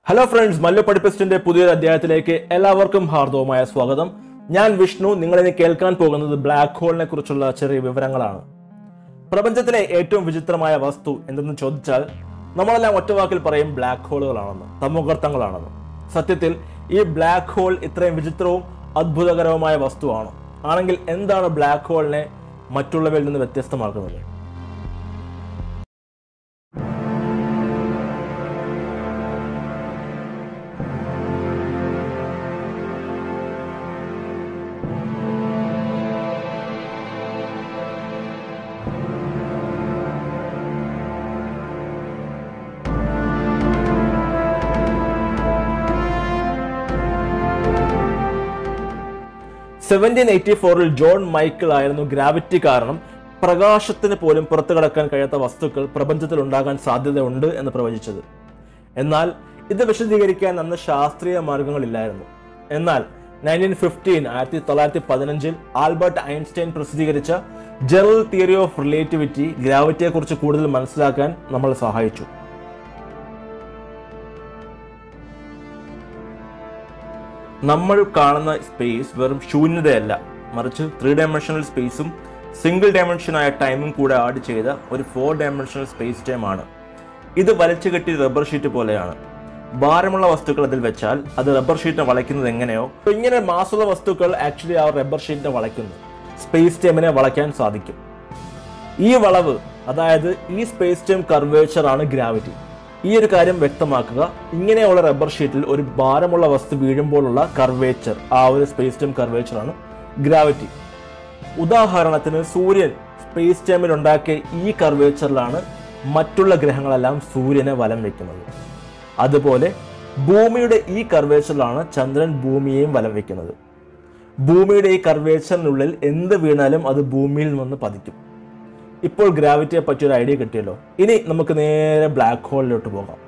hello friends Mallu പഠിപ്പിസ്റ്റിന്റെ പുതിയൊരു അധ്യായത്തിലേക്ക് എല്ലാവർക്കും ഹാർദവമായ സ്വാഗതം ഞാൻ വിഷ്ണു നിങ്ങളിനി കേൾക്കാൻ പോകുന്നത് ബ്ലാക്ക് ഹോളിനെ കുറിച്ചുള്ള ചെറിയ വിവരങ്ങളാണ് പ്രപഞ്ചത്തിലെ ഏറ്റവും വിചിത്രമായ വസ്തു എന്തെന്ന് ചോദിച്ചാൽ നമ്മളെല്ലാം ഒറ്റവാക്കിൽ പറയും ബ്ലാക്ക് ഹോളുകളാണെന്ന് തമോഗർത്തങ്ങളാണെന്ന് സത്യത്തിൽ ഈ ബ്ലാക്ക് ഹോൾ ഇത്രയും വിചിത്രവും അത്ഭുതകരവുമായ വസ്തുവാണ് ആണെങ്കിൽ എന്താണ് ബ്ലാക്ക് ഹോളിനെ മറ്റുള്ളവയിൽ നിന്ന് വ്യത്യസ്തമാക്കുന്നത് സെവൻറ്റീൻ എയ്റ്റി ഫോറിൽ ജോൺ മൈക്കിൾ ആയിരുന്നു ഗ്രാവിറ്റി കാരണം പ്രകാശത്തിന് പോലും പുറത്തു കടക്കാൻ കഴിയാത്ത വസ്തുക്കൾ പ്രപഞ്ചത്തിൽ ഉണ്ടാകാൻ സാധ്യതയുണ്ട് എന്ന് പ്രവചിച്ചത് എന്നാൽ ഇത് വിശദീകരിക്കാൻ അന്ന് ശാസ്ത്രീയ മാർഗങ്ങളില്ലായിരുന്നു എന്നാൽ നയൻറ്റീൻ ഫിഫ്റ്റീൻ ആയിരത്തി തൊള്ളായിരത്തി പതിനഞ്ചിൽ ആൽബർട്ട് ഐൻസ്റ്റൈൻ പ്രസിദ്ധീകരിച്ച ജനറൽ തിയറി ഓഫ് റിലേറ്റിവിറ്റി ഗ്രാവിറ്റിയെ കുറിച്ച് കൂടുതൽ മനസ്സിലാക്കാൻ നമ്മളെ സഹായിച്ചു നമ്മൾ കാണുന്ന സ്പേസ് വെറും ശൂന്യതയല്ല മറിച്ച് ത്രീ ഡയമെൻഷണൽ സ്പേസും സിംഗിൾ ഡയമെൻഷനായ ടൈമും കൂടെ ആഡ് ചെയ്ത ഒരു ഫോർ ഡയമെൻഷണൽ സ്പേസ് ടൈം ആണ് ഇത് വലിച്ചു കെട്ടി റബ്ബർ ഷീറ്റ് പോലെയാണ് ഭാരമുള്ള വസ്തുക്കൾ അതിൽ വെച്ചാൽ അത് റബ്ബർ ഷീറ്റിനെ വളയ്ക്കുന്നത് എങ്ങനെയോ അപ്പൊ ഇങ്ങനെ മാസുള്ള വസ്തുക്കൾ ആക്ച്വലി ആ റബ്ബർ ഷീറ്റിനെ വളയ്ക്കുന്നു സ്പേസ് ടൈമിനെ വളയ്ക്കാൻ സാധിക്കും ഈ വളവ് അതായത് ഈ സ്പേസ് ടൈം കർവേച്ചർ ആണ് ഗ്രാവിറ്റി ഈ ഒരു കാര്യം വ്യക്തമാക്കുക ഇങ്ങനെയുള്ള റബ്ബർ ഷീറ്റിൽ ഒരു ഭാരമുള്ള വസ്തു വീഴുമ്പോഴുള്ള കർവേച്ചർ ആ ഒരു സ്പേസ് ടൈം കർവേച്ചർ ആണ് ഗ്രാവിറ്റി ഉദാഹരണത്തിന് സൂര്യൻ സ്പേസ് ടൈമിൽ ഉണ്ടാക്കിയ ഈ കർവേച്ചറിലാണ് മറ്റുള്ള ഗ്രഹങ്ങളെല്ലാം സൂര്യനെ വലം വെക്കുന്നത് അതുപോലെ ഭൂമിയുടെ ഈ കർവേച്ചറിലാണ് ചന്ദ്രൻ ഭൂമിയെയും വലം വെക്കുന്നത് ഭൂമിയുടെ ഈ കർവേച്ചറിനുള്ളിൽ എന്ത് വീണാലും അത് ഭൂമിയിൽ നിന്ന് പതിക്കും ഇപ്പോൾ ഗ്രാവിറ്റിയെ പറ്റി ഒരു ഐഡിയ കിട്ടിയല്ലോ ഇനി നമുക്ക് നേരെ ബ്ലാക്ക് ഹോളിലോട്ട് പോകാം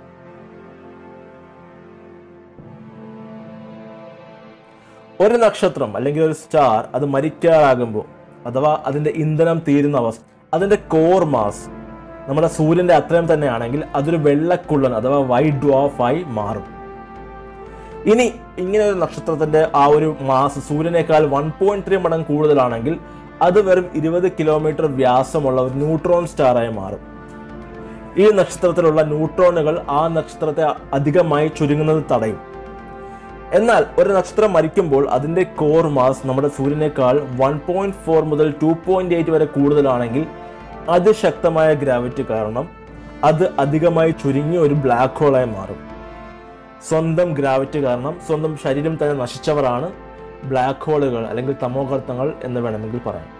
ഒരു നക്ഷത്രം അല്ലെങ്കിൽ ഒരു സ്റ്റാർ അത് മരിക്കാറാകുമ്പോൾ അഥവാ അതിന്റെ ഇന്ധനം തീരുന്ന അവസ്ഥ അതിന്റെ കോർ മാസ് നമ്മുടെ സൂര്യന്റെ അത്രയും തന്നെയാണെങ്കിൽ അതൊരു വെള്ളക്കുള്ളൻ അഥവാ വൈറ്റ് ഡ്വാഫ് ആയി മാറും ഇനി ഇങ്ങനെ ഒരു നക്ഷത്രത്തിന്റെ ആ ഒരു മാസ് സൂര്യനേക്കാൾ വൺ പോയിന്റ് ത്രീ മടങ്ങ് കൂടുതലാണെങ്കിൽ അത് വെറും ഇരുപത് കിലോമീറ്റർ വ്യാസമുള്ള ഒരു ന്യൂട്രോൺ സ്റ്റാറായി മാറും ഈ നക്ഷത്രത്തിലുള്ള ന്യൂട്രോണുകൾ ആ നക്ഷത്രത്തെ അധികമായി ചുരുങ്ങുന്നത് തടയും എന്നാൽ ഒരു നക്ഷത്രം മരിക്കുമ്പോൾ അതിന്റെ കോർ മാസ് നമ്മുടെ സൂര്യനേക്കാൾ വൺ പോയിന്റ് ഫോർ മുതൽ ടു പോയിന്റ് എയ്റ്റ് വരെ കൂടുതലാണെങ്കിൽ അതിശക്തമായ ഗ്രാവിറ്റി കാരണം അത് അധികമായി ചുരുങ്ങിയ ഒരു ബ്ലാക്ക് ഹോളായി മാറും സ്വന്തം ഗ്രാവിറ്റി കാരണം സ്വന്തം ശരീരം തന്നെ നശിച്ചവരാണ് ബ്ലാക്ക് ഹോളുകൾ അല്ലെങ്കിൽ തമോഗർത്തങ്ങൾ എന്ന് വേണമെങ്കിൽ പറയാം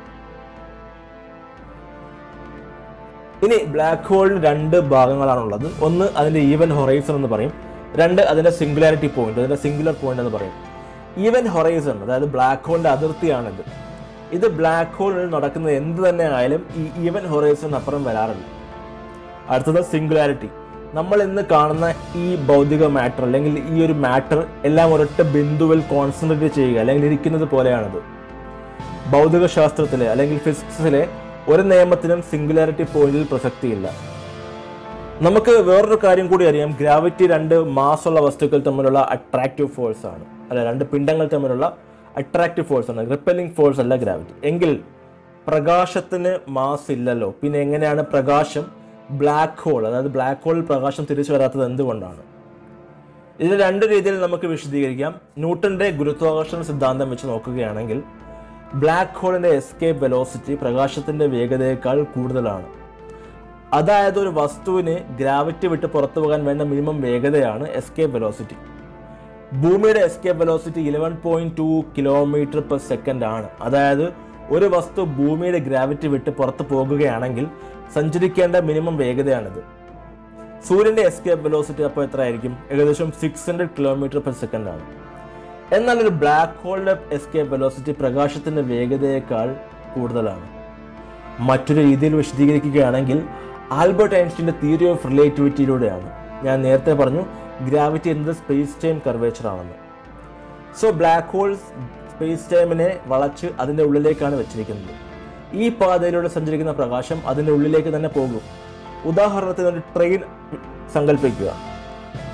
ഇനി ബ്ലാക്ക് ഹോളിന് രണ്ട് ഭാഗങ്ങളാണുള്ളത് ഒന്ന് അതിന്റെ ഈവൻ ഹൊറൈസൺ എന്ന് പറയും രണ്ട് അതിന്റെ സിംഗുലാരിറ്റി പോയിന്റ് അതിന്റെ സിംഗുലർ പോയിന്റ് എന്ന് പറയും ഈവൻ ഹൊറൈസൺ അതായത് ബ്ലാക്ക് ഹോളിന്റെ അതിർത്തിയാണിത് ഇത് ബ്ലാക്ക് ഹോളിൽ നടക്കുന്നത് എന്ത് തന്നെ ആയാലും ഈ ഈവൻ ഹൊറൈസൺ അപ്പുറം വരാറില്ല അടുത്തത് സിംഗുലാരിറ്റി നമ്മൾ ഇന്ന് കാണുന്ന ഈ ഭൗതിക മാറ്റർ അല്ലെങ്കിൽ ഈ ഒരു മാറ്റർ എല്ലാം ഒരൊറ്റ ബിന്ദുവിൽ കോൺസെൻട്രേറ്റ് ചെയ്യുക അല്ലെങ്കിൽ ഇരിക്കുന്നത് പോലെയാണിത് ഭൗതിക ശാസ്ത്രത്തിലെ അല്ലെങ്കിൽ ഫിസിക്സിലെ ഒരു നിയമത്തിനും സിംഗുലാരിറ്റി പോയിന്റിൽ പ്രസക്തിയില്ല നമുക്ക് വേറൊരു കാര്യം കൂടി അറിയാം ഗ്രാവിറ്റി രണ്ട് മാസുള്ള വസ്തുക്കൾ തമ്മിലുള്ള അട്രാക്റ്റീവ് ഫോഴ്സ് ആണ് അല്ല രണ്ട് പിണ്ഡങ്ങൾ തമ്മിലുള്ള അട്രാക്റ്റീവ് ഫോഴ്സ് ആണ് റിപ്പലിംഗ് ഫോഴ്സ് അല്ല ഗ്രാവിറ്റി എങ്കിൽ പ്രകാശത്തിന് മാസ് ഇല്ലല്ലോ പിന്നെ എങ്ങനെയാണ് പ്രകാശം ബ്ലാക്ക് ഹോൾ അതായത് ബ്ലാക്ക് ഹോളിൽ പ്രകാശം തിരിച്ചു വരാത്തത് എന്തുകൊണ്ടാണ് ഇത് രണ്ട് രീതിയിൽ നമുക്ക് വിശദീകരിക്കാം ന്യൂട്ടന്റെ ഗുരുത്വാകർഷണ സിദ്ധാന്തം വെച്ച് നോക്കുകയാണെങ്കിൽ ബ്ലാക്ക് ഹോളിന്റെ എസ്കേപ്പ് വെലോസിറ്റി പ്രകാശത്തിന്റെ വേഗതയേക്കാൾ കൂടുതലാണ് അതായത് ഒരു വസ്തുവിന് ഗ്രാവിറ്റി വിട്ട് പുറത്തു പോകാൻ വേണ്ട മിനിമം വേഗതയാണ് എസ്കേപ്പ് വെലോസിറ്റി ഭൂമിയുടെ escape velocity eleven point two kilometre per second ആണ് അതായത് ഒരു വസ്തു ഭൂമിയുടെ ഗ്രാവിറ്റി വിട്ട് പുറത്തു പോകുകയാണെങ്കിൽ സഞ്ചരിക്കേണ്ട മിനിമം വേഗതയാണിത് സൂര്യന്റെ എസ്കേപ്പ് വെലോസിറ്റി അപ്പോൾ എത്ര ആയിരിക്കും ഏകദേശം six hundred kilometre per second ആണ് എന്നാൽ ഒരു ബ്ലാക്ക് ഹോളിന്റെ എസ്കേപ്പ് വെലോസിറ്റി പ്രകാശത്തിന്റെ വേഗതയേക്കാൾ കൂടുതലാണ് മറ്റൊരു രീതിയിൽ വിശദീകരിക്കുകയാണെങ്കിൽ ആൽബർട്ട് ഐൻസ്റ്റീൻ്റെ തിയറി ഓഫ് റിലേറ്റിവിറ്റിയിലൂടെയാണ് ഞാൻ നേരത്തെ പറഞ്ഞു ഗ്രാവിറ്റി എന്നത് സ്പേസ് ടൈം കർവേച്ചർ ആണെന്ന് സോ ബ്ലാക്ക് ഹോൾസ് സ്പേസ് ടൈമിനെ വളച്ച് അതിൻ്റെ ഉള്ളിലേക്കാണ് വെച്ചിരിക്കുന്നത് ഈ പാതയിലൂടെ സഞ്ചരിക്കുന്ന പ്രകാശം അതിൻ്റെ ഉള്ളിലേക്ക് തന്നെ പോകും ഉദാഹരണത്തിന് ഒരു ട്രെയിൻ സങ്കല്പിക്കുക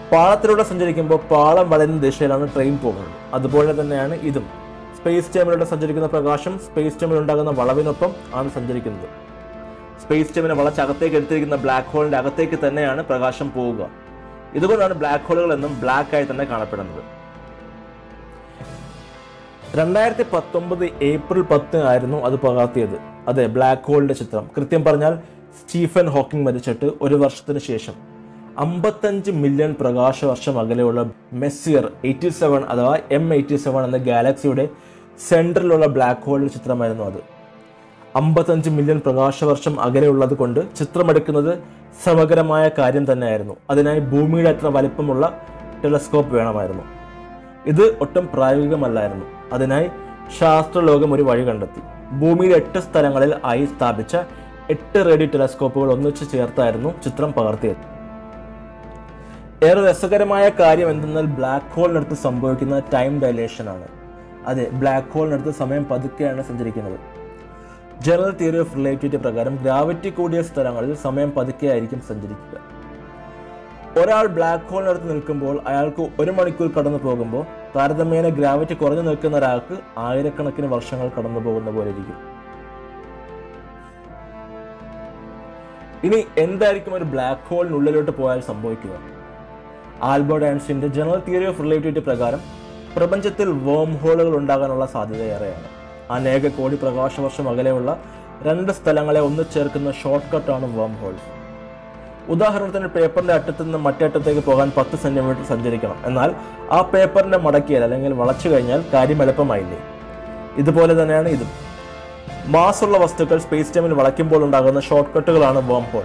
പാളത്തിലൂടെ സഞ്ചരിക്കുമ്പോൾ പാളം വളരുന്ന ദിശയിലാണ് ട്രെയിൻ പോകുന്നത് അതുപോലെ തന്നെയാണ് ഇതും സ്പേസ് ടൈമിലൂടെ സഞ്ചരിക്കുന്ന പ്രകാശം സ്പേസ് ടൈമിൽ ഉണ്ടാകുന്ന വളവിനൊപ്പം ആണ് സഞ്ചരിക്കുന്നത് സ്പേസ് ടൈമിനെ വളച്ച് അകത്തേക്ക് എടുത്തിരിക്കുന്ന ബ്ലാക്ക് ഹോളിന്റെ അകത്തേക്ക് തന്നെയാണ് പ്രകാശം പോവുക ഇതുകൊണ്ടാണ് ബ്ലാക്ക് ഹോളുകൾ എന്നും ബ്ലാക്ക് ആയി തന്നെ കാണപ്പെടുന്നത് രണ്ടായിരത്തി പത്തൊമ്പത് ഏപ്രിൽ പത്ത് ആയിരുന്നു അത് പകർത്തിയത് അതെ ബ്ലാക്ക് ഹോളിന്റെ ചിത്രം കൃത്യം പറഞ്ഞാൽ സ്റ്റീഫൻ ഹോക്കിംഗ് മരിച്ചിട്ട് ഒരു വർഷത്തിന് ശേഷം അമ്പത്തഞ്ച് മില്യൺ പ്രകാശ വർഷം അകലെയുള്ള മെസ്സിയർ എയ്റ്റി സെവൻ അഥവാ എം എയ്റ്റി സെവൻ എന്ന ഗാലക്സിയുടെ സെൻട്രലിലുള്ള ബ്ലാക്ക് ഹോളിന്റെ ചിത്രമായിരുന്നു അത് അമ്പത്തഞ്ച് മില്യൺ പ്രകാശവർഷം അകലെയുള്ളത് കൊണ്ട് ചിത്രമെടുക്കുന്നത് ശ്രമകരമായ കാര്യം തന്നെയായിരുന്നു അതിനായി ഭൂമിയുടെ അത്ര വലിപ്പമുള്ള ടെലസ്കോപ്പ് വേണമായിരുന്നു ഇത് ഒട്ടും പ്രായോഗികമല്ലായിരുന്നു അതിനായി ശാസ്ത്രലോകം ഒരു വഴി കണ്ടെത്തി ഭൂമിയിലെ എട്ട് സ്ഥലങ്ങളിൽ ആയി സ്ഥാപിച്ച എട്ട് റേഡിയോ ടെലസ്കോപ്പുകൾ ഒന്നിച്ചു ചേർത്തായിരുന്നു ചിത്രം പകർത്തിയത് ഏറെ രസകരമായ കാര്യം എന്തെന്നാൽ ബ്ലാക്ക് ഹോളിനടുത്ത് സംഭവിക്കുന്ന ടൈം ഡയലേഷൻ ആണ് അതെ ബ്ലാക്ക് ഹോളിനടുത്ത് സമയം പതുക്കെയാണ് സഞ്ചരിക്കുന്നത് ജനറൽ തിയറി ഓഫ് റിലേറ്റിവിറ്റി പ്രകാരം ഗ്രാവിറ്റി കൂടിയ സ്ഥലങ്ങളിൽ സമയം പതുക്കെയായിരിക്കും സഞ്ചരിക്കുക ഒരാൾ ബ്ലാക്ക് ഹോളിനടുത്ത് നിൽക്കുമ്പോൾ അയാൾക്ക് ഒരു മണിക്കൂർ കടന്നു പോകുമ്പോൾ താരതമ്യേന ഗ്രാവിറ്റി കുറഞ്ഞു നിൽക്കുന്ന ഒരാൾക്ക് ആയിരക്കണക്കിന് വർഷങ്ങൾ കടന്നു പോകുന്ന പോലെ ഇരിക്കും ഇനി എന്തായിരിക്കും ഒരു ബ്ലാക്ക് ഹോളിനുള്ളിലോട്ട് പോയാൽ സംഭവിക്കുക ആൽബർട്ട് ഐൻസ്റ്റീന്റെ ജനറൽ തിയറി ഓഫ് റിലേറ്റിവിറ്റി പ്രകാരം പ്രപഞ്ചത്തിൽ വേം ഹോളുകൾ ഉണ്ടാകാനുള്ള സാധ്യത ഏറെയാണ് അനേക കോടി പ്രകാശവർഷം അകലെയുള്ള രണ്ട് സ്ഥലങ്ങളെ ഒന്നിച്ചേർക്കുന്ന ഷോർട്ട് കട്ടാണ് വേം ഹോൾസ് ഉദാഹരണത്തിന് പേപ്പറിന്റെ അറ്റത്ത് നിന്ന് മറ്റേ അറ്റത്തേക്ക് പോകാൻ പത്ത് സെന്റിമീറ്റർ സഞ്ചരിക്കണം എന്നാൽ ആ പേപ്പറിന്റെ മടക്കിയാൽ അല്ലെങ്കിൽ വളച്ചു കഴിഞ്ഞാൽ കാര്യം എളുപ്പമായില്ലേ ഇതുപോലെ തന്നെയാണ് ഇതും മാസുള്ള വസ്തുക്കൾ സ്പേസ് ടൈമിൽ വളയ്ക്കുമ്പോൾ ഉണ്ടാകുന്ന ഷോർട്ട് കട്ടുകളാണ് worm hole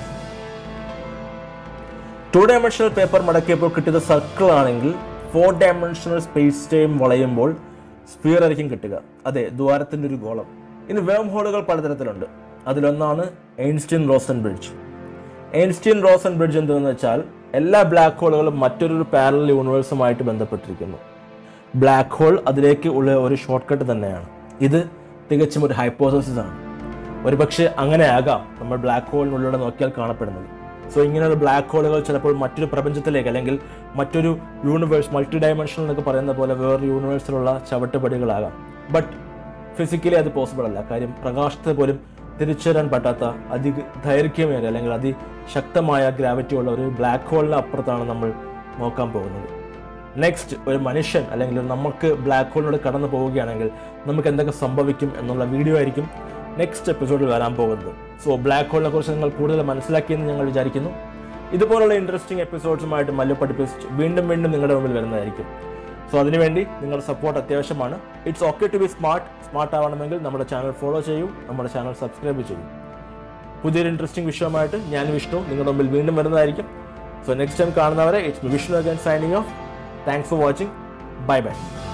two dimensional paper മടക്കിയപ്പോൾ കിട്ടിയത് സർക്കിൾ ആണെങ്കിൽ ഫോർ ഡയമെൻഷണൽ സ്പേസ് ടൈം വളയുമ്പോൾ സ്ഫിയർ ആയിരിക്കും കിട്ടുക അതെ ദ്വാരത്തിന്റെ ഒരു ഗോളം ഇനി വേം ഹോളുകൾ പലതരത്തിലുണ്ട് അതിലൊന്നാണ് Einstein Rosen bridge Einstein Rosen bridge എന്തെന്ന് വെച്ചാൽ എല്ലാ ബ്ലാക്ക് ഹോളുകളും മറ്റൊരു പാരലൽ യൂണിവേഴ്സുമായിട്ട് ബന്ധപ്പെട്ടിരിക്കുന്നു ബ്ലാക്ക് ഹോൾ അതിലേക്ക് ഉള്ള ഒരു ഷോർട്ട് കട്ട് തന്നെയാണ് ഇത് തികച്ചും ഒരു ഹൈപ്പോസസിസ് ആണ് ഒരുപക്ഷെ അങ്ങനെ ആകാം നമ്മൾ ബ്ലാക്ക് ഹോളിനുള്ളിലൂടെ നോക്കിയാൽ കാണപ്പെടുന്നത് സോ ഇങ്ങനെയുള്ള ബ്ലാക്ക് ഹോളുകൾ ചിലപ്പോൾ മറ്റൊരു പ്രപഞ്ചത്തിലേക്ക് അല്ലെങ്കിൽ മറ്റൊരു യൂണിവേഴ്സ് മൾട്ടി ഡയമെൻഷണൽ എന്നൊക്കെ പറയുന്ന പോലെ വേറൊരു യൂണിവേഴ്സിലുള്ള ചവിട്ടുപടികളാകാം ബട്ട് ഫിസിക്കലി അത് പോസിബിൾ അല്ല കാര്യം പ്രകാശത്തെ പോലും തിരിച്ചറിയാൻ പറ്റാത്ത അതി ദൈർഘ്യമേറിയ അല്ലെങ്കിൽ അതിശക്തമായ ഗ്രാവിറ്റി ഉള്ള ഒരു ബ്ലാക്ക് ഹോളിന് അപ്പുറത്താണ് നമ്മൾ നോക്കാൻ പോകുന്നത് നെക്സ്റ്റ് ഒരു മനുഷ്യൻ അല്ലെങ്കിൽ നമുക്ക് ബ്ലാക്ക് ഹോളിലൂടെ കടന്നു പോവുകയാണെങ്കിൽ നമുക്ക് എന്തൊക്കെ സംഭവിക്കും എന്നുള്ള വീഡിയോ ആയിരിക്കും നെക്സ്റ്റ് എപ്പിസോഡിൽ വരാൻ പോകുന്നത് സോ ബ്ലാക്ക് ഹോളിനെ കുറിച്ച് നിങ്ങൾ കൂടുതൽ മനസ്സിലാക്കിയെന്ന് ഞങ്ങൾ വിചാരിക്കുന്നു ഇതുപോലുള്ള ഇൻട്രസ്റ്റിംഗ് എപ്പിസോഡ്സുമായിട്ട് മല്ലു പഠിപ്പിച്ച് വീണ്ടും വീണ്ടും നിങ്ങളുടെ മുമ്പിൽ വരുന്നതായിരിക്കും സോ അതിനുവേണ്ടി നിങ്ങളുടെ സപ്പോർട്ട് അത്യാവശ്യമാണ് it's okay to be smart smart ആവണമെങ്കിൽ നമ്മുടെ ചാനൽ ഫോളോ ചെയ്യൂ നമ്മുടെ ചാനൽ സബ്സ്ക്രൈബ് ചെയ്യൂ പുതിയൊരു ഇൻട്രസ്റ്റിംഗ് വിഷയമായിട്ട് ഞാൻ വിഷ്ണു നിങ്ങളുടെ മുമ്പിൽ വീണ്ടും വരുന്നതായിരിക്കും സോ നെക്സ്റ്റ് ടൈം കാണുന്നവരെ it's Vishnu again signing off thanks for watching bye by